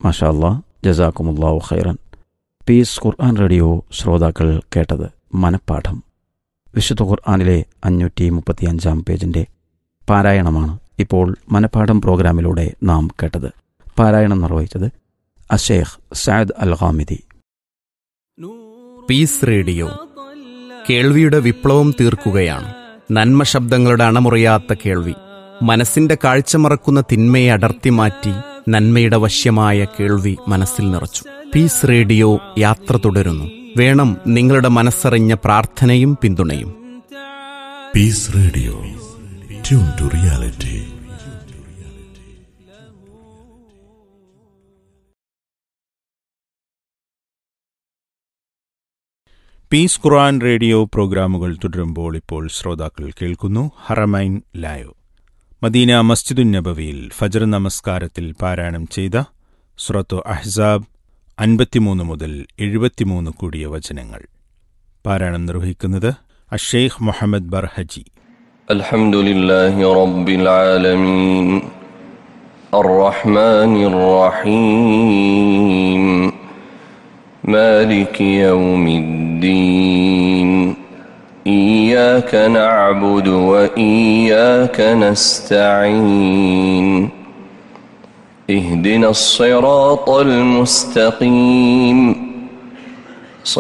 മാഷാ അല്ലാ ജസാക്കുമുല്ലാഹു ഖൈറൻ piece Quran radio ശ്രോതാക്കൾ കേട്ടത് മനപ്പാഠം വിശുദ്ധ ഖുർആാനിലെ അഞ്ഞൂറ്റി മുപ്പത്തിയഞ്ചാം പേജിൻ്റെ പാരായണമാണ് ഇപ്പോൾ മനപ്പാഠം പ്രോഗ്രാമിലൂടെ നാം കേട്ടത് പാരായണം നിർവഹിച്ചത് Asheikh Sayed al Hamidi peace radio കേൾവിയുടെ വിപ്ലവം തീർക്കുകയാണ് നന്മ ശബ്ദങ്ങളുടെ അണമുറിയാത്ത കേൾവി മനസ്സിന്റെ കാഴ്ച മറക്കുന്ന തിന്മയെ അടർത്തി മാറ്റി നന്മയുടെ വശ്യമായ കേൾവി മനസ്സിൽ നിറച്ചു പീസ് റേഡിയോ യാത്ര തുടരുന്നു വേണം നിങ്ങളുടെ മനസ്സറിഞ്ഞ പ്രാർത്ഥനയും പിന്തുണയും peace radio tune to reality peace Quran radio പ്രോഗ്രാമുകൾ തുടരുമ്പോൾ ഇപ്പോൾ ശ്രോതാക്കൾ കേൾക്കുന്നു ഹറമൈൻ ലായോ മദീന മസ്ജിദുൻ നബവിയിൽ ഫജർ നമസ്കാരത്തിൽ പാരായണം ചെയ്ത സുറത്തു അഹ്സാബ് അൻപത്തിമൂന്ന് മുതൽ എഴുപത്തിമൂന്ന് കൂടിയ വചനങ്ങൾ പാരായണം നിർവഹിക്കുന്നത് അഷേഖ് മുഹമ്മദ് ബർഹജി الحمد لله رب العالمين الرحمن الرحيم مالك يوم الدين إياك نعبد وإياك نستعين اهدنا الصراط المستقيم